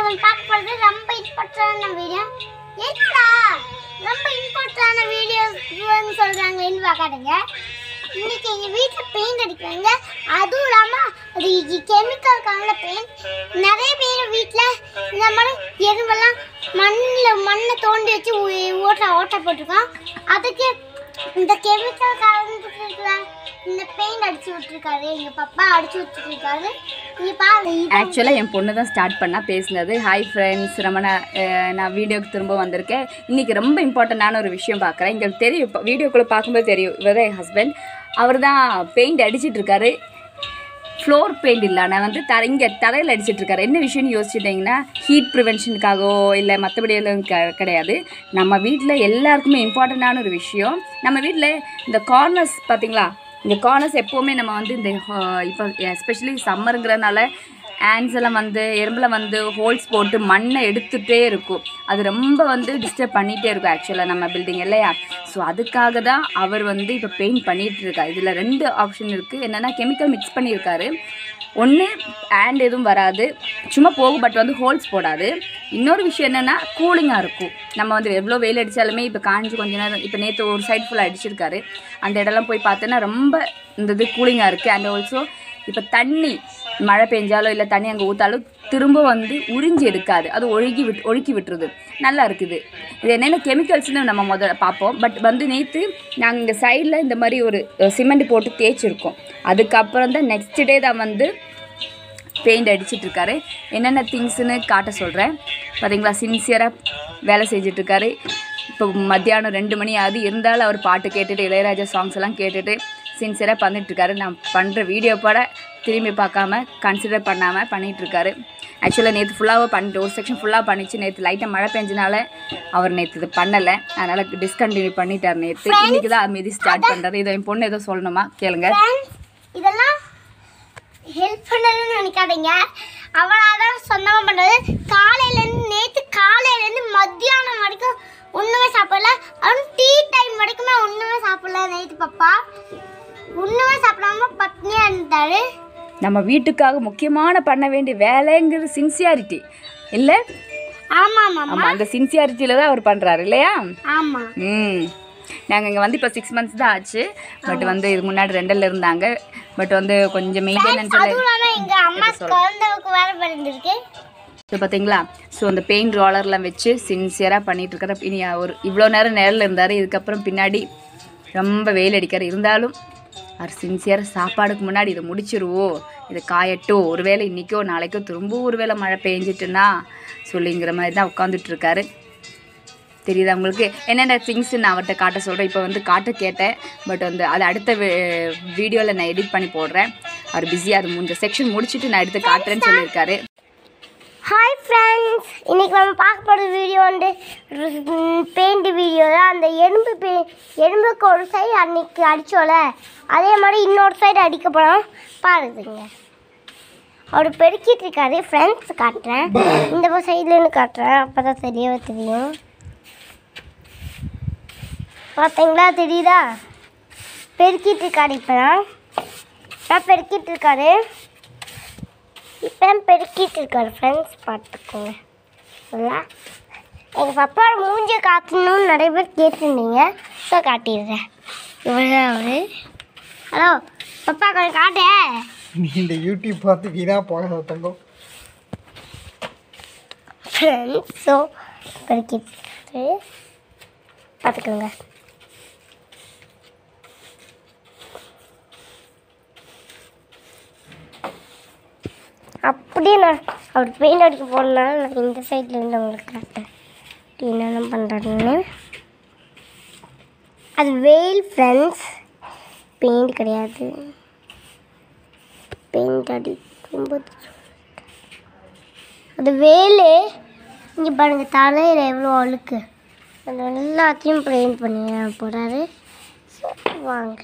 நம்ம பார்க்க போறது ரொம்ப இம்பார்ட்டன்டான வீடியோ என்னடா ரொம்ப இம்பார்ட்டன்டான வீடியோன்னு சொல்றாங்கன்னு பார்க்காதுங்க இன்னைக்கு எங்க வீட்டுல பெயிண்ட் அடிக்கிறாங்க அதுவும் இல்லாம அது கெமிக்கல் கலந்த பெயிண்ட் நிறைய பேர் வீட்டுல இந்த மாதிரி எறும்பெல்லாம் மண்ணில் மண்ணை தோண்டி வச்சு ஊ- ஓட்ட ஓட்ட போட்டிருக்கோம் அதுக்கு இந்த கெமிக்கல் கலந்துருக்கிற இந்த பெயிண்ட் அடிச்சு விட்டுருக்காரு எங்க பப்பா அடிச்சு விட்டுருக்காரு நீ பாருங்க இது ஆக்சுவலாக என் பொண்ணு தான் ஸ்டார்ட் பண்ணா பேசினது ஹாய் ஃப்ரெண்ட்ஸ் ரொம்ப நான் அஹ், நான் வீடியோக்கு திரும்ப வந்திருக்கேன் இன்றைக்கி ரொம்ப இம்பார்ட்டண்டான ஒரு விஷயம் பார்க்குறேன் இங்கே தெரியும் இப்போ வீடியோக்குள்ளே பார்க்கும்போது தெரியும் இவர் என் ஹஸ்பண்ட் அவர் தான் பெயிண்ட் அடிச்சிட்டு இருக்காரு ஃப்ளோர் பெயிண்ட் இல்லை நான் வந்து தர இங்கே தரையில் அடிச்சிட்டு இருக்காரு என்ன விஷயம்னு யோசிச்சுட்டிங்கன்னா ஹீட் ப்ரிவென்ஷனுக்காகவோ இல்லை மற்றபடி எல்லாம் க கிடையாது நம்ம வீட்டில் எல்லாருக்குமே இம்பார்ட்டண்ட்டான ஒரு விஷயம் நம்ம வீட்டில் இந்த கார்னர்ஸ் பார்த்தீங்களா இந்த கார்னர்ஸ் எப்போவுமே நம்ம வந்து இந்த ஆஹ், இப்போ எஸ்பெஷலி சம்மருங்கிறதுனால ஆன்ஸ் எல்லாம் வந்து எறும்பில் வந்து ஹோல்ஸ் போட்டு மண்ணை எடுத்துகிட்டே இருக்கும் அது ரொம்ப வந்து டிஸ்டர்ப் பண்ணிகிட்டே இருக்கும் ஆக்சுவலாக நம்ம பில்டிங் இல்லையா ஸோ அதுக்காக தான் அவர் வந்து இப்போ பெயிண்ட் பண்ணிகிட்டு இருக்காரு இதில் ரெண்டு ஆப்ஷன் இருக்குது என்னென்னா கெமிக்கல் மிக்ஸ் பண்ணியிருக்காரு ஒன்று ஆண்ட் எதுவும் வராது சும்மா போகும் பட் வந்து ஹோல்ஸ் போடாது இன்னொரு விஷயம் என்னென்னா கூலிங்காக இருக்கும் நம்ம வந்து எவ்வளோ வெயில் அடித்தாலுமே இப்போ காஞ்சி கொஞ்ச நேரம் இப்போ நேற்று ஒரு சைடு ஃபுல்லாக அடிச்சிருக்காரு அந்த இடம்லாம் போய் பார்த்தோன்னா ரொம்ப இந்த இது கூலிங்காக இருக்குது அண்ட் ஆல்சோ இப்போ தண்ணி மழை பெஞ்சாலோ இல்லை தண்ணி அங்கே ஊற்றாலும் திரும்ப வந்து உறிஞ்சி எடுக்காது அது ஒழுகி விட் ஒழுக்கி விட்டுருது நல்லா இருக்குது இது என்னென்ன கெமிக்கல்ஸ்னு நம்ம முதல்ல பார்ப்போம் பட் வந்து நேற்று நாங்கள் இங்கே சைடில் இந்த மாதிரி ஒரு சிமெண்ட் போட்டு தேய்ச்சிருக்கோம் அதுக்கப்புறம் தான் நெக்ஸ்ட் டே தான் வந்து பெயிண்ட் அடிச்சிட்டு இருக்காரு என்னென்ன திங்ஸ்னு காட்ட சொல்கிறேன் பார்த்தீங்களா சின்சியராக வேலை செஞ்சுட்டு இருக்காரு இப்போ மத்தியானம் ரெண்டு மணி ஆகுது இருந்தாலும் அவர் பாட்டு கேட்டுட்டு இளையராஜா சாங்ஸ் எல்லாம் கேட்டுட்டு சின்சியராக பண்ணிட்டு இருக்காரு நான் பண்ணுற வீடியோ கூட திரும்பி பார்க்காம கன்சிடர் பண்ணாமல் பண்ணிட்டு இருக்காரு ஆக்சுவலாக நேற்று ஃபுல்லாகவே பண்ணிட்டு ஒரு செக்ஷன் ஃபுல்லாக பண்ணிச்சு நேற்று லைட்டாக மழை பெஞ்சனால அவர் நேற்று இது பண்ணலை அதனால் டிஸ்கண்டினியூ பண்ணிட்டார் நேற்று இன்னைக்கு தான் மீதி ஸ்டார்ட் பண்ணுறாரு இதை என் பொண்ணு ஏதோ சொல்லணுமா கேளுங்க Friends, இதெல்லாம் ஹெல்ப் பண்ணணும்னு நினைக்காதீங்க அவளாதான் சொந்தமாக பண்ணது காலையிலேருந்து நேற்று காலையிலேருந்து மத்தியானம் வரைக்கும் ஒன்றுமே சாப்பிடல அதுவும் டீ டைம் வரைக்குமே ஒன்றுமே சாப்பிடல நேற்று பாப்பா ஒன்றுமே சாப்பிடாம பட்னியாக இருந்தாரு நம்ம வீட்டுக்காக முக்கியமான பண்ண வேண்டிய வேலைங்கிறது சின்சியாரிட்டி இல்லை ஆமாம் ஆமாம் ஆமாம் அந்த சின்சியாரிட்டியில் தான் அவர் பண்ணுறாரு இல்லையா ஆமாம் ம் நாங்கள் இங்கே வந்து இப்போ சிக்ஸ் மந்த்ஸ் தான் ஆச்சு பட் வந்து இது முன்னாடி ரெண்டில் இருந்தாங்க பட் வந்து கொஞ்சம் மெயின்டெனன்ஸ் அதுவும் இல்லாமல் எங்கள் அம்மா குழந்தைக்கு வேலை பிறந்திருக்கு ஸோ பார்த்தீங்களா ஸோ அந்த பெயிண்ட் ரோலர்லாம் வச்சு சின்சியராக பண்ணிட்டு இருக்காரு இனி ஒரு இவ்வளோ நேரம் நேரில் இருந்தார் இதுக்கப்புறம் பின்னாடி ரொம்ப வெயில் அடிக்கார் இருந்தாலும் அவர் சின்சியராக சாப்பாடுக்கு முன்னாடி இதை முடிச்சிருவோம் இதை காயட்டும் ஒருவேளை இன்றைக்கோ நாளைக்கோ திரும்ப ஒருவேளை மழை பெஞ்சிட்டுன்னா சொல்லிங்கிற மாதிரி தான் உட்காந்துட்டு இருக்காரு தெரியுதா உங்களுக்கு என்னென்ன திங்ஸ் நான் அவர்கிட்ட காட்ட சொல்கிறேன் இப்போ வந்து காட்ட கேட்டேன் பட் வந்து அது அடுத்த வீடியோவில் நான் எடிட் பண்ணி போடுறேன் அவர் பிஸியாக அது இந்த செக்ஷன் முடிச்சுட்டு நான் எடுத்து காட்டுறேன்னு சொல்லியிருக்காரு ஹாய் ஃப்ரெண்ட்ஸ் இன்னைக்கு நம்ம பார்க்க போகிற வீடியோ வந்து பெயிண்ட் வீடியோ தான் அந்த எறும்பு பெ எறும்புக்கு ஒரு சைடு அன்னைக்கு அடித்தோல அதே மாதிரி இன்னொரு சைடு அடிக்க போகிறோம் பாருங்க அவர் பெருக்கிட்டு இருக்காரு ஃப்ரெண்ட்ஸ் காட்டுறேன் இந்த சைட்லேருந்து காட்டுறேன் அப்போ தான் தெரியவே தெரியும் பார்த்தீங்களா தெரியுதா பெருக்கிட்டு இருக்காரு இப்போ தான் பெருக்கிட்டு இருக்காரு இப்போ பெருக்கிட்டு இருக்காரு ஃப்ரெண்ட்ஸ் பார்த்துக்கோங்க சரிங்களா எங்கள் பப்பாவோட மூஞ்சியை காட்டணும்னு நிறைய பேர் கேட்டிருந்தீங்க ஸோ காட்டிடுறேன் இவர் தான் அவரு ஹலோ பப்பா கொஞ்சம் காட்டு நீ இந்த யூடியூப் பார்த்து வீணாக போக தங்கம் ஃப்ரெண்ட்ஸ் ஸோ பெருக்கிட்டு இருக்காரு பார்த்துக்கோங்க அப்படியே நான் அவர் பெயிண்ட் அடிக்க போனால நான் இந்த சைடில் இருந்து உங்களுக்கு காட்டுறேன் என்னென்ன பண்ணுறாருன்னு அது வெயில் ஃப்ரெண்ட்ஸ் பெயிண்ட் கிடையாது பெயிண்ட் அடிக்கும்போது அது வேலு இங்கே பாருங்க தலையில் எவ்வளோ அழுக்கு அது எல்லாத்தையும் பெயிண்ட் பண்ணி போகிறாரு வாங்க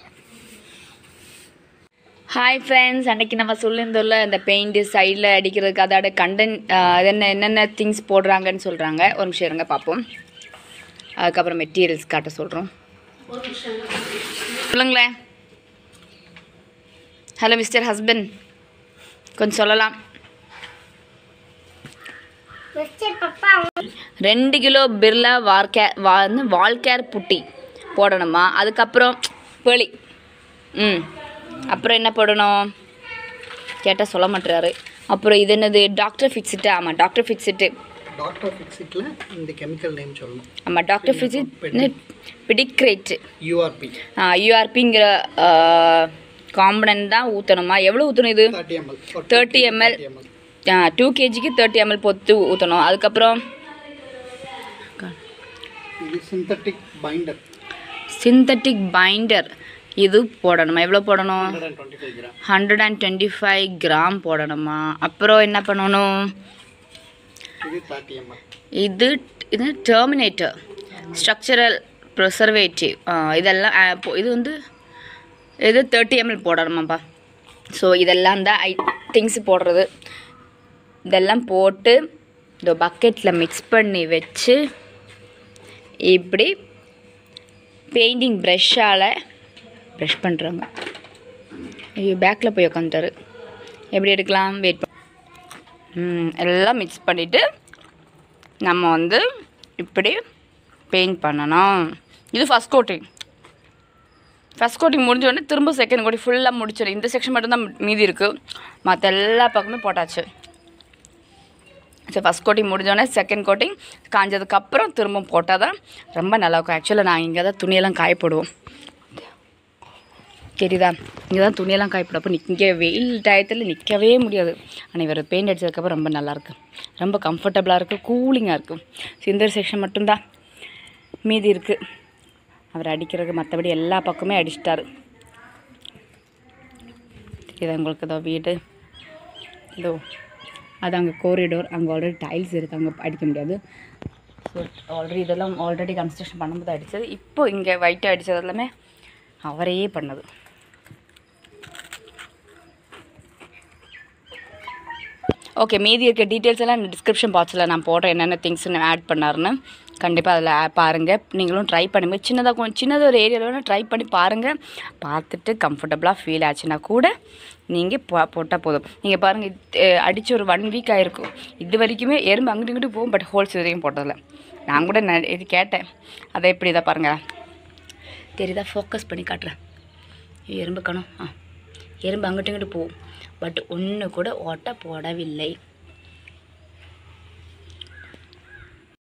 ஹாய் ஃப்ரெண்ட்ஸ் அன்னைக்கு நம்ம சொல்லியிருந்தோம்ல இந்த பெயிண்ட் சைடில் அடிக்கிறதுக்கு அதோட கண்டென்ட் என்ன என்னென்ன திங்ஸ் போடுறாங்கன்னு சொல்கிறாங்க ஒரு நிமிஷம் இருங்க பார்ப்போம் அதுக்கப்புறம் மெட்டீரியல்ஸ் காட்ட சொல்கிறோம் சொல்லுங்களேன் ஹலோ மிஸ்டர் ஹஸ்பண்ட் கொஞ்சம் சொல்லலாம் மிஸ்டர் பப்பா ரெண்டு கிலோ பிர்லா வார்கே வா வந்து வால்கேர் புட்டி போடணுமா அதுக்கப்புறம் வெளி ம் அப்புறம் என்ன போடணும் கேட்டால் சொல்ல மாட்டுறாரு அப்புறம் இது என்னது டாக்டர் ஃபிக்ஸிட்டு ஆமாம் டாக்டர் ஃபிக்ஸிட்டு டாக்டர் ஃபிக்ஸிட்டில் இந்த கெமிக்கல் நேம் சொல்லணும் ஆமாம் டாக்டர் ஃபிக்ஸிட் பிடிக்ரேட்டு யூஆர்பி யூஆர்பிங்கிற காம்பனன்ட் தான் ஊற்றணுமா எவ்வளோ ஊற்றணும் இது தேர்ட்டி எம்எல் 30 ml. டூ கேஜிக்கு தேர்ட்டி எம்எல் பொத்து ஊற்றணும் அதுக்கப்புறம் இது சிந்தட்டிக் பைண்டர் சிந்தட்டிக் பைண்டர் இது போடணுமா எவ்வளோ போடணும் hundred and twenty five gram hundred and twenty five gram போடணுமா அப்புறம் என்ன பண்ணணும் இது தேர்ட்டி எம்எல் இது இது டெர்மினேட்டர் ஸ்ட்ரக்சரல் ப்ரிசர்வேட்டிவ் இதெல்லாம் ஆ, இப்போ இது வந்து இது தேர்ட்டி எம்எல் போடணுமாப்பா ஸோ இதெல்லாம் தான் ஐ திங்ஸ் போடுறது இதெல்லாம் போட்டு இந்த பக்கெட்டில் மிக்ஸ் பண்ணி வச்சு இப்படி பெயிண்டிங் ப்ரெஷ்ஷால் ப்ரஷ் பண்ணுறாங்க ஐயோ பேக்கில் போய் உட்காந்துட்டாரு எப்படி எடுக்கலாம் வெயிட் பண்ண ம், எல்லாம் மிக்ஸ் பண்ணிவிட்டு நம்ம வந்து இப்படி பெயிண்ட் பண்ணணும் இது ஃபஸ்ட் கோட்டிங் ஃபஸ்ட் கோட்டிங் முடிஞ்ச உடனே திரும்ப செகண்ட் கோட்டிங் ஃபுல்லாக முடிச்சிடும் இந்த செக்ஷன் மட்டும்தான் மீதி இருக்குது மற்ற எல்லா பக்கமே போட்டாச்சு சரி ஃபஸ்ட் கோட்டிங் முடிஞ்சோடனே செகண்ட் கோட்டிங் காஞ்சதுக்கப்புறம் திரும்ப போட்டால் தான் ரொம்ப நல்லாயிருக்கும் ஆக்சுவலாக நான் இங்கே தான் துணியெல்லாம் காய போடுவோம் தெரியுதா இங்கே தான் துணியெல்லாம் காய போடுவோம் அப்போ நிற்க வெயில் டயத்தில் நிற்கவே முடியாது ஆனால் இவர் பெயிண்ட் அடிச்சதுக்கப்புறம் ரொம்ப நல்லாயிருக்கு ரொம்ப கம்ஃபர்டபுளாக இருக்குது கூலிங்காக இருக்குது ஸோ இந்த ஒரு செக்ஷன் மட்டும்தான் மீதி இருக்குது அவர் அடிக்கிறதுக்கு மற்றபடி எல்லா பக்கமே அடிச்சிட்டாரு தெரியுதா உங்களுக்கு இதோ வீடு இதோ அது அங்கே கோரிடோர் அங்கே ஆல்ரெடி டைல்ஸ் இருக்குது அங்கே அடிக்க முடியாது ஸோ ஆல்ரெடி இதெல்லாம் ஆல்ரெடி கன்ஸ்ட்ரக்ஷன் பண்ணும்போது அடித்தது இப்போ இங்கே ஒயிட்டாக அடித்தது எல்லாமே அவரே பண்ணது ஓகே மீதி இருக்க டீட்டெயில்ஸ் எல்லாம் டிஸ்கிரிப்ஷன் பாக்ஸில் நான் போடுறேன் என்னென்ன திங்ஸ் ஆட் பண்ணாருன்னு கண்டிப்பாக அதில் பாருங்கள் நீங்களும் ட்ரை பண்ணுங்க சின்னதாக கொஞ்சம் சின்னதாக ஒரு ஏரியாவில் வேணால் ட்ரை பண்ணி பாருங்கள் பார்த்துட்டு கம்ஃபர்டபுளாக ஃபீல் ஆச்சுன்னா கூட நீங்கள் போ போட்டால் போதும் நீங்கள் பாருங்கள் அடித்து ஒரு ஒன் வீக் ஆகிருக்கும் இது வரைக்குமே எறும்பு அங்கிட்டு இங்கிட்டு போகும் பட் ஹோல்ஸ் வரைக்கும் போட்டதில்ல நான் கூட ந- இது கேட்டேன் அதை எப்படி இதை பாருங்கள் தெரியுதா ஃபோக்கஸ் பண்ணி காட்டுறேன் எறும்பு காணும் ஆ எறும்பு அங்கிட்டு இங்கிட்டு போகும் பட் ஒன்று கூட ஓட்ட போடவில்லை